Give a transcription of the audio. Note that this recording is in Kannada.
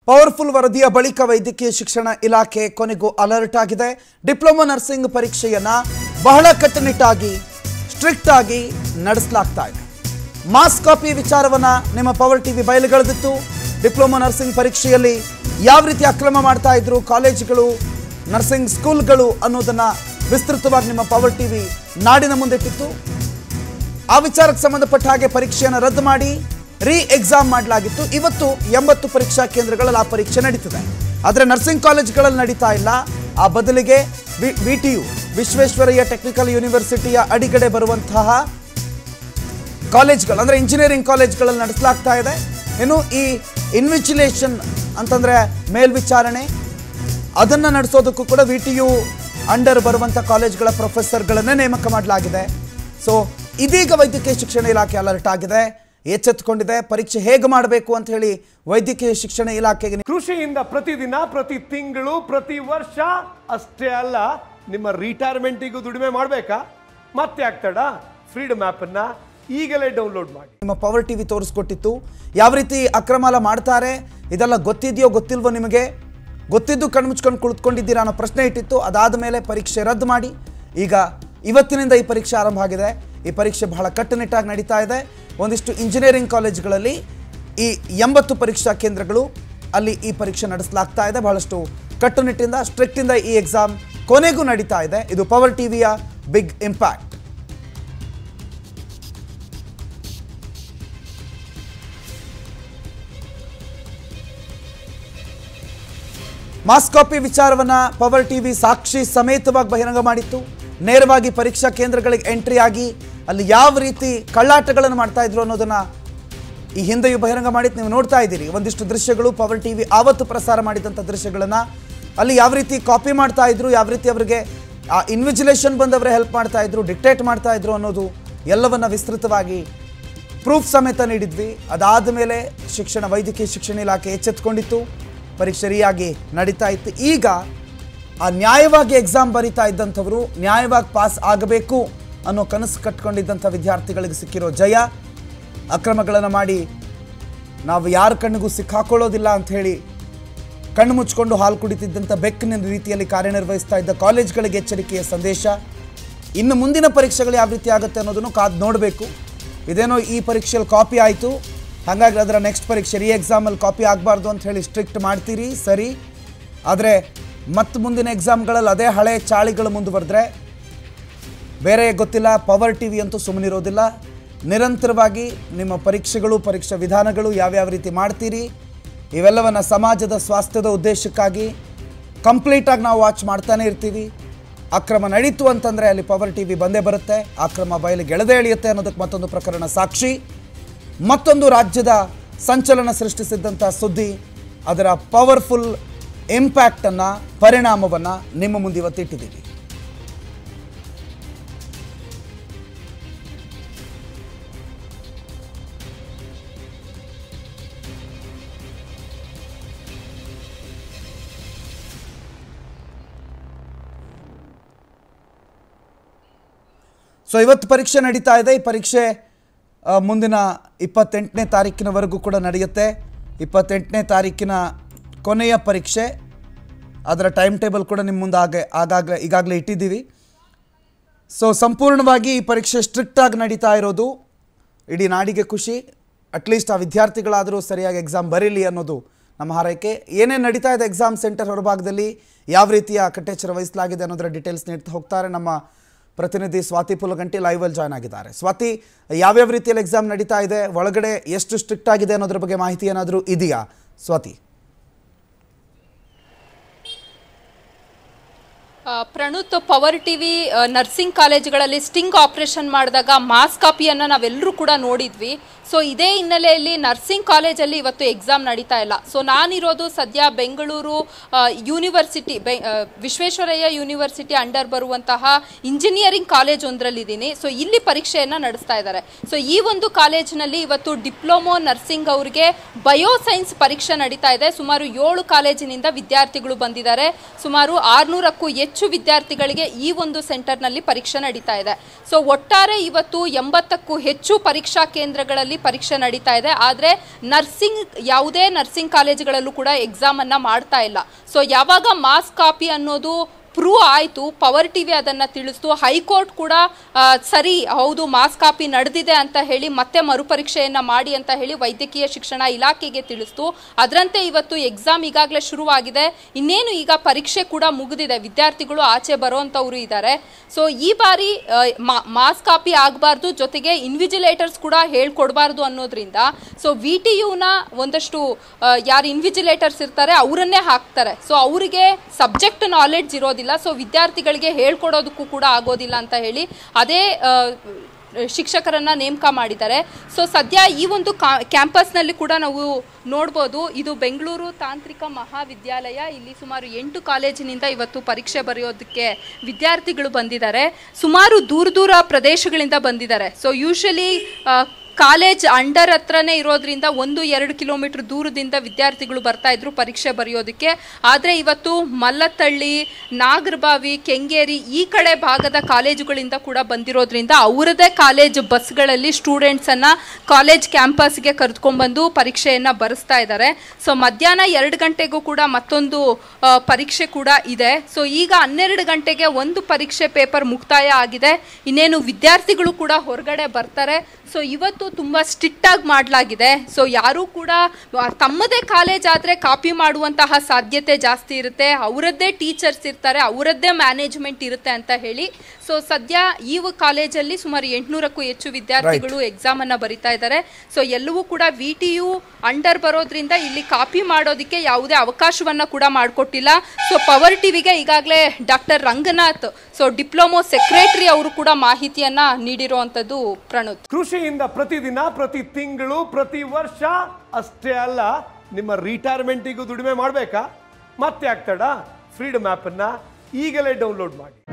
ಪವರ್ಫುಲ್ ವರದಿಯ ಬಳಿಕ ವೈದ್ಯಕೀಯ ಶಿಕ್ಷಣ ಇಲಾಖೆ ಕೊನೆಗೂ ಅಲರ್ಟ್ ಆಗಿದೆ ಡಿಪ್ಲೊಮಾ ನರ್ಸಿಂಗ್ ಪರೀಕ್ಷೆಯನ್ನ ಬಹಳ ಕಟ್ಟುನಿಟ್ಟಾಗಿ ಸ್ಟ್ರಿಕ್ಟ್ ಆಗಿ ನಡೆಸಲಾಗ್ತಾ ಇದೆ ಮಾಸ್ ಕಾಪಿ ವಿಚಾರವನ್ನ ನಿಮ್ಮ ಪವರ್ ಟಿವಿ ಬಯಲುಗೆಳೆದಿತ್ತು ಡಿಪ್ಲೊಮಾ ನರ್ಸಿಂಗ್ ಪರೀಕ್ಷೆಯಲ್ಲಿ ಯಾವ ರೀತಿ ಅಕ್ರಮ ಮಾಡ್ತಾ ಇದ್ರು ಕಾಲೇಜುಗಳು ನರ್ಸಿಂಗ್ ಸ್ಕೂಲ್ಗಳು ಅನ್ನೋದನ್ನ ವಿಸ್ತೃತವಾಗಿ ನಿಮ್ಮ ಪವರ್ ಟಿವಿ ನಾಡಿನ ಮುಂದಿಟ್ಟಿತ್ತು ಆ ವಿಚಾರಕ್ಕೆ ಸಂಬಂಧಪಟ್ಟ ಹಾಗೆ ಪರೀಕ್ಷೆಯನ್ನು ರದ್ದು ಮಾಡಿ ರೀ ಎಕ್ಸಾಮ್ ಮಾಡಲಾಗಿತ್ತು ಇವತ್ತು ಎಂಬತ್ತು ಪರೀಕ್ಷಾ ಕೇಂದ್ರಗಳಲ್ಲಿ ಆ ಪರೀಕ್ಷೆ ನಡೀತಿದೆ ಆದರೆ ನರ್ಸಿಂಗ್ ಕಾಲೇಜ್ಗಳಲ್ಲಿ ನಡೀತಾ ಇಲ್ಲ ಆ ಬದಲಿಗೆ V T U Visvesvaraya technical ಯೂನಿವರ್ಸಿಟಿಯ ಅಡಿಗಡೆ ಬರುವಂತಹ ಕಾಲೇಜ್ಗಳು ಅಂದರೆ ಇಂಜಿನಿಯರಿಂಗ್ ಕಾಲೇಜ್ಗಳಲ್ಲಿ ನಡೆಸಲಾಗ್ತಾ ಇದೆ ಇನ್ನು ಈ ಇನ್ವಿಜಿಲೇಷನ್ ಅಂತಂದರೆ ಮೇಲ್ವಿಚಾರಣೆ ಅದನ್ನು ನಡೆಸೋದಕ್ಕೂ ಕೂಡ ವಿ ಟಿ ಯು ಅಂಡರ್ ಬರುವಂಥ ಕಾಲೇಜ್ಗಳ ಪ್ರೊಫೆಸರ್ಗಳನ್ನೇ ನೇಮಕ ಮಾಡಲಾಗಿದೆ ಸೊ ಇದೀಗ ವೈದ್ಯಕೀಯ ಶಿಕ್ಷಣ ಇಲಾಖೆ ಅಲರ್ಟ್ ಆಗಿದೆ ಎಚ್ಚೆತ್ತುಕೊಂಡಿದೆ ಪರೀಕ್ಷೆ ಹೇಗೆ ಮಾಡಬೇಕು ಅಂತ ಹೇಳಿ ವೈದ್ಯಕೀಯ ಶಿಕ್ಷಣ ಇಲಾಖೆಗೆ ಕೃಷಿಯಿಂದ ಪ್ರತಿದಿನ ಪ್ರತಿ ತಿಂಗಳು ಪ್ರತಿ ವರ್ಷ ಅಷ್ಟೇ ಅಲ್ಲ ನಿಮ್ಮ ರಿಟೈರ್ಮೆಂಟಿಗೂ ದುಡಿಮೆ ಮಾಡಬೇಕಾ ಮತ್ತೆ ಆಗ್ತಾಡ ಫ್ರೀಡಮ್ ಆ್ಯಪನ್ನು ಈಗಲೇ ಡೌನ್ಲೋಡ್ ಮಾಡಿ ನಿಮ್ಮ ಪವರ್ ಟಿವಿ ತೋರಿಸ್ಕೊಟ್ಟಿತ್ತು ಯಾವ ರೀತಿ ಅಕ್ರಮಾಲ ಮಾಡ್ತಾರೆ ಇದೆಲ್ಲ ಗೊತ್ತಿದೆಯೋ ಗೊತ್ತಿಲ್ವೋ ನಿಮಗೆ ಗೊತ್ತಿದ್ದು ಕಣ್ಮುಚ್ಕೊಂಡು ಕುಳಿತುಕೊಂಡಿದ್ದೀರಾ ಅನ್ನೋ ಪ್ರಶ್ನೆ ಇಟ್ಟಿತ್ತು ಅದಾದ ಮೇಲೆ ಪರೀಕ್ಷೆ ರದ್ದು ಮಾಡಿ ಈಗ ಇವತ್ತಿನಿಂದ ಈ ಪರೀಕ್ಷೆ ಆರಂಭ ಆಗಿದೆ ಈ ಪರೀಕ್ಷೆ ಬಹಳ ಕಟ್ಟುನಿಟ್ಟಾಗಿ ನಡೀತಾ ಇದೆ ಒಂದಿಷ್ಟು ಇಂಜಿನಿಯರಿಂಗ್ ಕಾಲೇಜುಗಳಲ್ಲಿ ಈ ಎಂಬತ್ತು ಪರೀಕ್ಷಾ ಕೇಂದ್ರಗಳು ಅಲ್ಲಿ ಈ ಪರೀಕ್ಷೆ ನಡೆಸಲಾಗ್ತಾ ಇದೆ ಬಹಳಷ್ಟು ಕಟ್ಟುನಿಟ್ಟಿಂದ ಸ್ಟ್ರಿಕ್ಟಿಂದ ಈ ಎಕ್ಸಾಮ್ ಕೊನೆಗೂ ನಡೀತಾ ಇದೆ ಇದು ಪವರ್ ಟಿವಿಯ ಬಿಗ್ ಇಂಪ್ಯಾಕ್ಟ್ ಮಾಸ್ ಕಾಪಿ ವಿಚಾರವನ್ನ ಪವರ್ ಟಿವಿ ಸಾಕ್ಷಿ ಸಮೇತವಾಗಿ ಬಹಿರಂಗ ಮಾಡಿತ್ತು ನೇರವಾಗಿ ಪರೀಕ್ಷಾ ಕೇಂದ್ರಗಳಿಗೆ ಎಂಟ್ರಿ ಆಗಿ ಅಲ್ಲಿ ಯಾವ ರೀತಿ ಕಳ್ಳಾಟಗಳನ್ನು ಮಾಡ್ತಾ ಇದ್ರು ಅನ್ನೋದನ್ನ ಈ ಹಿಂದೆಯೂ ಬಹಿರಂಗ ಮಾಡಿತ್ತು ನೀವು ನೋಡ್ತಾ ಇದ್ದೀರಿ ಒಂದಿಷ್ಟು ದೃಶ್ಯಗಳು ಪವರ್ ಟಿವಿ ಆವತ್ತು ಪ್ರಸಾರ ಮಾಡಿದಂಥ ದೃಶ್ಯಗಳನ್ನ ಅಲ್ಲಿ ಯಾವ ರೀತಿ ಕಾಪಿ ಮಾಡ್ತಾ ಇದ್ರು ಯಾವ ರೀತಿ ಅವರಿಗೆ ಆ ಇನ್ವಿಜಿಲೇಷನ್ ಬಂದವರೇ ಹೆಲ್ಪ್ ಮಾಡ್ತಾ ಇದ್ರು ಡಿಕ್ಟೇಟ್ ಮಾಡ್ತಾ ಇದ್ರು ಅನ್ನೋದು ಎಲ್ಲವನ್ನ ವಿಸ್ತೃತವಾಗಿ ಪ್ರೂಫ್ ಸಮೇತ ನೀಡಿದ್ವಿ ಅದಾದ ಮೇಲೆ ಶಿಕ್ಷಣ ವೈದ್ಯಕೀಯ ಶಿಕ್ಷಣ ಇಲಾಖೆ ಎಚ್ಚೆತ್ತುಕೊಂಡಿತ್ತು ಪರೀಕ್ಷೆ ರೀಯಾಗಿ ನಡೀತಾ ಇತ್ತು ಈಗ ಆ ನ್ಯಾಯವಾಗಿ ಎಕ್ಸಾಮ್ ಬರಿತಾ ಇದ್ದಂಥವರು ನ್ಯಾಯವಾಗಿ ಪಾಸ್ ಆಗಬೇಕು ಅನ್ನೋ ಕನಸು ಕಟ್ಕೊಂಡಿದ್ದಂಥ ವಿದ್ಯಾರ್ಥಿಗಳಿಗೆ ಸಿಕ್ಕಿರೋ ಜಯ ಅಕ್ರಮಗಳನ್ನು ಮಾಡಿ ನಾವು ಯಾರ ಕಣ್ಣಿಗೂ ಸಿಕ್ಕಾಕೊಳ್ಳೋದಿಲ್ಲ ಅಂತ ಹೇಳಿ ಕಣ್ಣು ಮುಚ್ಕೊಂಡು ಹಾಲು ಕುಡಿತಿದ್ದಂಥ ಬೆಕ್ಕಿನ ರೀತಿಯಲ್ಲಿ ಕಾರ್ಯನಿರ್ವಹಿಸ್ತಾ ಇದ್ದ ಕಾಲೇಜ್ಗಳಿಗೆ ಎಚ್ಚರಿಕೆಯ ಸಂದೇಶ ಇನ್ನು ಮುಂದಿನ ಪರೀಕ್ಷೆಗಳು ಯಾವ ರೀತಿ ಆಗುತ್ತೆ ಅನ್ನೋದನ್ನು ಕಾದು ನೋಡಬೇಕು ಇದೇನೋ ಈ ಪರೀಕ್ಷೆಯಲ್ಲಿ ಕಾಪಿ ಆಯಿತು ಹಾಗಾಗಿ ಅದರ ನೆಕ್ಸ್ಟ್ ಪರೀಕ್ಷೆ ರೀ ಎಕ್ಸಾಮಲ್ಲಿ ಕಾಪಿ ಆಗಬಾರ್ದು ಅಂತ ಹೇಳಿ ಸ್ಟ್ರಿಕ್ಟ್ ಮಾಡ್ತೀರಿ ಸರಿ ಆದರೆ ಮತ್ತು ಮುಂದಿನ ಎಕ್ಸಾಮ್ಗಳಲ್ಲಿ ಅದೇ ಹಳೆ ಚಾಳಿಗಳು ಮುಂದುವರೆದ್ರೆ ಬೇರೆ ಗೊತ್ತಿಲ್ಲ ಪವರ್ ಟಿ ವಿ ಅಂತೂ ಸುಮ್ಮನಿರೋದಿಲ್ಲ ನಿರಂತರವಾಗಿ ನಿಮ್ಮ ಪರೀಕ್ಷೆಗಳು ಪರೀಕ್ಷಾ ವಿಧಾನಗಳು ಯಾವ್ಯಾವ ರೀತಿ ಮಾಡ್ತೀರಿ ಇವೆಲ್ಲವನ್ನು ಸಮಾಜದ ಸ್ವಾಸ್ಥ್ಯದ ಉದ್ದೇಶಕ್ಕಾಗಿ ಕಂಪ್ಲೀಟಾಗಿ ನಾವು ವಾಚ್ ಮಾಡ್ತಾನೆ ಇರ್ತೀವಿ ಅಕ್ರಮ ನಡೀತು ಅಂತಂದರೆ ಅಲ್ಲಿ ಪವರ್ ಟಿ ವಿ ಬಂದೇ ಬರುತ್ತೆ ಅಕ್ರಮ ಬಯಲಿಗೆ ಎಳೆದೇ ಎಳೆಯುತ್ತೆ ಅನ್ನೋದಕ್ಕೆ ಮತ್ತೊಂದು ಪ್ರಕರಣ ಸಾಕ್ಷಿ ಮತ್ತೊಂದು ರಾಜ್ಯದ ಸಂಚಲನ ಸೃಷ್ಟಿಸಿದ್ದಂಥ ಸುದ್ದಿ ಅದರ ಪವರ್ಫುಲ್ ಇಂಪ್ಯಾಕ್ಟನ್ನು ಪರಿಣಾಮವನ್ನು ನಿಮ್ಮ ಮುಂದೆ ಇವತ್ತಿಟ್ಟಿದ್ದೀವಿ ಸೊ ಇವತ್ತು ಪರೀಕ್ಷೆ ನಡೀತಾ ಇದೆ ಈ ಪರೀಕ್ಷೆ ಆ, ಮುಂದಿನ ಇಪ್ಪತ್ತೆಂಟನೇ ತಾರೀಕಿನವರೆಗೂ ಕೂಡ ನಡೆಯುತ್ತೆ ಇಪ್ಪತ್ತೆಂಟನೇ ತಾರೀಕಿನ ಕೊನೆಯ ಪರೀಕ್ಷೆ ಅದರ ಟೈಮ್ ಟೇಬಲ್ ಕೂಡ ನಿಮ್ಮ ಮುಂದೆ ಆಗ ಆಗಾಗಲೇ ಈಗಾಗಲೇ ಇಟ್ಟಿದ್ದೀವಿ ಸೊ ಸಂಪೂರ್ಣವಾಗಿ ಈ ಪರೀಕ್ಷೆ ಸ್ಟ್ರಿಕ್ಟಾಗಿ ನಡೀತಾ ಇರೋದು ಇಡೀ ನಾಡಿಗೆ ಖುಷಿ ಅಟ್ಲೀಸ್ಟ್ ಆ ವಿದ್ಯಾರ್ಥಿಗಳಾದರೂ ಸರಿಯಾಗಿ ಎಕ್ಸಾಮ್ ಬರೀಲಿ ಅನ್ನೋದು ನಮ್ಮ ಹಾರೈಕೆ ಏನೇನು ನಡೀತಾ ಇದೆ ಎಕ್ಸಾಮ್ ಸೆಂಟರ್ ಹೊರಭಾಗದಲ್ಲಿ ಯಾವ ರೀತಿಯ ಕಟ್ಟೆಚ್ಚರ ವಹಿಸಲಾಗಿದೆ ಅನ್ನೋದರ ಡೀಟೇಲ್ಸ್ ನೀಡ್ತಾ ಹೋಗ್ತಾರೆ ನಮ್ಮ ಪ್ರತಿನಿಧಿ ಸ್ವಾತಿ ಪುಲಗಂಟಿ ಲೈವಲ್ಲಿ ಜಾಯ್ನ್ ಆಗಿದ್ದಾರೆ ಸ್ವಾತಿ ಯಾವ್ಯಾವ ರೀತಿಯಲ್ಲಿ ಎಕ್ಸಾಮ್ ನಡೀತಾ ಇದೆ ಒಳಗಡೆ ಎಷ್ಟು ಸ್ಟ್ರಿಕ್ಟ್ ಆಗಿದೆ ಅನ್ನೋದ್ರ ಬಗ್ಗೆ ಮಾಹಿತಿ ಏನಾದರೂ ಇದೆಯಾ ಸ್ವಾತಿ ಆ, ಪ್ರಣುತ್ ಪವರ್ ಟಿವಿ ನರ್ಸಿಂಗ್ ಕಾಲೇಜುಗಳಲ್ಲಿ ಸ್ಟಿಂಗ್ ಆಪರೇಷನ್ ಮಾಡಿದಾಗ ಮಾಸ್ ಕಾಪಿಯನ್ನು ನಾವೆಲ್ಲರೂ ಕೂಡ ನೋಡಿದ್ವಿ ಸೊ ಇದೇ ಹಿನ್ನೆಲೆಯಲ್ಲಿ ನರ್ಸಿಂಗ್ ಕಾಲೇಜಲ್ಲಿ ಇವತ್ತು ಎಕ್ಸಾಮ್ ನಡೀತಾ ಇಲ್ಲ ಸೊ ನಾನಿರೋದು ಸದ್ಯ ಬೆಂಗಳೂರು ಆ, ಯೂನಿವರ್ಸಿಟಿ ಬೆ ಆ, ವಿಶ್ವೇಶ್ವರಯ್ಯ ಯೂನಿವರ್ಸಿಟಿ ಅಂಡರ್ ಬರುವಂತಹ ಇಂಜಿನಿಯರಿಂಗ್ ಕಾಲೇಜ್ ಒಂದರಲ್ಲಿದ್ದೀನಿ ಸೊ ಇಲ್ಲಿ ಪರೀಕ್ಷೆಯನ್ನು ನಡೆಸ್ತಾ ಇದ್ದಾರೆ ಸೊ ಈ ಒಂದು ಕಾಲೇಜಿನಲ್ಲಿ ಇವತ್ತು ಡಿಪ್ಲೊಮೊ ನರ್ಸಿಂಗ್ ಅವರಿಗೆ ಬಯೋಸೈನ್ಸ್ ಪರೀಕ್ಷೆ ನಡೀತಾ ಇದೆ ಸುಮಾರು ಏಳು ಕಾಲೇಜಿನಿಂದ ವಿದ್ಯಾರ್ಥಿಗಳು ಬಂದಿದ್ದಾರೆ ಸುಮಾರು ಆರ್ನೂರಕ್ಕೂ ಹೆಚ್ಚು ವಿದ್ಯಾರ್ಥಿಗಳಿಗೆ ಈ ಒಂದು ಸೆಂಟರ್ನಲ್ಲಿ ಪರೀಕ್ಷೆ ನಡೀತಾ ಇದೆ ಸೊ ಒಟ್ಟಾರೆ ಇವತ್ತು ಎಂಬತ್ತಕ್ಕೂ ಹೆಚ್ಚು ಪರೀಕ್ಷಾ ಕೇಂದ್ರಗಳಲ್ಲಿ ಕಾಲೇಜಲ್ಲಿ ಪರೀಕ್ಷೆ ನಡೀತಾ ಇದೆ ಆದರೆ ನರ್ಸಿಂಗ್ ಯಾವುದೇ ನರ್ಸಿಂಗ್ ಕಾಲೇಜುಗಳಲ್ಲೂ ಕೂಡ ಎಕ್ಸಾಮನ್ನು ಮಾಡ್ತಾ ಇಲ್ಲ ಸೊ ಯಾವಾಗ ಮಾಸ್ ಕಾಪಿ ಅನ್ನೋದು ಪ್ರೂವ್ ಆಯಿತು ಪವರ್ ಟಿವಿ ಅದನ್ನ ತಿಳಿಸ್ತು ಹೈಕೋರ್ಟ್ ಕೂಡ ಆ, ಸರಿ ಹೌದು ಮಾಸ್ ಕಾಪಿ ನಡೆದಿದೆ ಅಂತ ಹೇಳಿ ಮತ್ತೆ ಮರುಪರೀಕ್ಷೆಯನ್ನ ಮಾಡಿ ಅಂತ ಹೇಳಿ ವೈದ್ಯಕೀಯ ಶಿಕ್ಷಣ ಇಲಾಖೆಗೆ ತಿಳಿಸ್ತು ಅದರಂತೆ ಇವತ್ತು ಎಕ್ಸಾಮ್ ಈಗಾಗಲೇ ಶುರುವಾಗಿದೆ ಇನ್ನೇನು ಈಗ ಪರೀಕ್ಷೆ ಕೂಡ ಮುಗಿದಿದೆ ವಿದ್ಯಾರ್ಥಿಗಳು ಆಚೆ ಬರೋಂಥವ್ರು ಇದ್ದಾರೆ ಸೊ ಈ ಬಾರಿ ಆ, ಮಾ- ಮಾಸ್ ಕಾಪಿ ಆಗಬಾರ್ದು ಜೊತೆಗೆ ಇನ್ವಿಜಿಲೇಟರ್ಸ್ ಕೂಡ ಹೇಳ್ಕೊಡ್ಬಾರ್ದು ಅನ್ನೋದ್ರಿಂದ ಸೊ ವಿ ಟಿ ಯುನ ಒಂದಷ್ಟು ಆ, ಯಾರು ಇನ್ವಿಜಿಲೇಟರ್ಸ್ ಇರ್ತಾರೆ ಅವರನ್ನೇ ಹಾಕ್ತಾರೆ ಸೊ ಅವರಿಗೆ ಸಬ್ಜೆಕ್ಟ್ ನಾಲೆಡ್ಜ್ ಇರೋದಿಲ್ಲ ಸೊ ವಿದ್ಯಾರ್ಥಿಗಳಿಗೆ ಹೇಳ್ಕೊಡೋದಕ್ಕೂ ಕೂಡ ಆಗೋದಿಲ್ಲ ಅಂತ ಹೇಳಿ ಅದೇ ಆ, ಶಿಕ್ಷಕರನ್ನ ನೇಮಕ ಮಾಡಿದ್ದಾರೆ ಸೊ ಸದ್ಯ ಈ ಒಂದು ಕ್ಯಾಂಪಸ್ನಲ್ಲಿ ಕೂಡ ನಾವು ನೋಡ್ಬೋದು ಇದು ಬೆಂಗಳೂರು ತಾಂತ್ರಿಕ ಮಹಾವಿದ್ಯಾಲಯ ಇಲ್ಲಿ ಸುಮಾರು ಎಂಟು ಕಾಲೇಜಿನಿಂದ ಇವತ್ತು ಪರೀಕ್ಷೆ ಬರೆಯೋದಕ್ಕೆ ವಿದ್ಯಾರ್ಥಿಗಳು ಬಂದಿದ್ದಾರೆ ಸುಮಾರು ದೂರ ದೂರ ಪ್ರದೇಶಗಳಿಂದ ಬಂದಿದ್ದಾರೆ ಸೊ ಯೂಶಲಿ ಕಾಲೇಜ್ ಅಂಡರ್ ಹತ್ರನೇ ಇರೋದ್ರಿಂದ ಒಂದು ಎರಡು ಕಿಲೋಮೀಟರ್ ದೂರದಿಂದ ವಿದ್ಯಾರ್ಥಿಗಳು ಬರ್ತಾ ಇದ್ರು ಪರೀಕ್ಷೆ ಬರೆಯೋದಕ್ಕೆ ಆದರೆ ಇವತ್ತು ಮಲ್ಲತ್ತಳ್ಳಿ ನಾಗರಬಾವಿ ಕೆಂಗೇರಿ ಈ ಕಡೆ ಭಾಗದ ಕಾಲೇಜುಗಳಿಂದ ಕೂಡ ಬಂದಿರೋದ್ರಿಂದ ಅವರದೇ ಕಾಲೇಜ್ ಬಸ್ಗಳಲ್ಲಿ ಸ್ಟೂಡೆಂಟ್ಸನ್ನು ಕಾಲೇಜ್ ಕ್ಯಾಂಪಸ್ಗೆ ಕರೆದುಕೊಂಡ್ಬಂದು ಪರೀಕ್ಷೆಯನ್ನು ಬರೆಸ್ತಾ ಇದ್ದಾರೆ ಸೊ ಮಧ್ಯಾಹ್ನ ಎರಡು ಗಂಟೆಗೂ ಕೂಡ ಮತ್ತೊಂದು ಆ, ಪರೀಕ್ಷೆ ಕೂಡ ಇದೆ ಸೊ ಈಗ ಹನ್ನೆರಡು ಗಂಟೆಗೆ ಒಂದು ಪರೀಕ್ಷೆ ಪೇಪರ್ ಮುಕ್ತಾಯ ಆಗಿದೆ ಇನ್ನೇನು ವಿದ್ಯಾರ್ಥಿಗಳು ಕೂಡ ಹೊರಗಡೆ ಬರ್ತಾರೆ ಸೊ ಇವತ್ತು ತುಂಬ ಸ್ಟ್ರಿಕ್ಟ್ ಆಗಿ ಮಾಡಲಾಗಿದೆ ಸೊ ಯಾರೂ ಕೂಡ ಆ, ತಮ್ಮದೇ ಕಾಲೇಜ್ ಆದರೆ ಕಾಪಿ ಮಾಡುವಂತಹ ಸಾಧ್ಯತೆ ಜಾಸ್ತಿ ಇರುತ್ತೆ ಅವರದ್ದೇ ಟೀಚರ್ಸ್ ಇರ್ತಾರೆ ಅವರದ್ದೇ ಮ್ಯಾನೇಜ್ಮೆಂಟ್ ಇರುತ್ತೆ ಅಂತ ಹೇಳಿ ಸೊ ಸದ್ಯ ಈ ಕಾಲೇಜಲ್ಲಿ ಸುಮಾರು ಎಂಟುನೂರಕ್ಕೂ ಹೆಚ್ಚು ವಿದ್ಯಾರ್ಥಿಗಳು ಎಕ್ಸಾಮ್ ಅನ್ನ ಬರಿತಾ ಇದ್ದಾರೆ ಸೊ ಎಲ್ಲವೂ ಕೂಡ ವಿ ಟಿ ಯು ಅಂಡರ್ ಬರೋದ್ರಿಂದ ಇಲ್ಲಿ ಕಾಪಿ ಮಾಡೋದಕ್ಕೆ ಯಾವುದೇ ಅವಕಾಶವನ್ನ ಕೂಡ ಮಾಡಿಕೊಟ್ಟಿಲ್ಲ ಸೊ ಪವರ್ ಟಿವಿಗೆ ಈಗಾಗಲೇ doctor Ranganath so diploma secretary ಅವರು ಕೂಡ ಮಾಹಿತಿಯನ್ನ ನೀಡಿರುವಂಥದ್ದು ಪ್ರಣುತ್ ಕೃಷಿಯಿಂದ ಪ್ರತಿದಿನ ಪ್ರತಿ ತಿಂಗಳು ಪ್ರತಿ ವರ್ಷ ಅಷ್ಟೇ ಅಲ್ಲ ನಿಮ್ಮ ರಿಟೈರ್ಮೆಂಟಿಗೂ ದುಡಿಮೆ ಮಾಡಬೇಕಾ ಮತ್ತೆ ಆಗ್ತಡ ಫ್ರೀಡಮ್ ಆ್ಯಪನ್ನು ಈಗಲೇ ಡೌನ್ಲೋಡ್ ಮಾಡಿ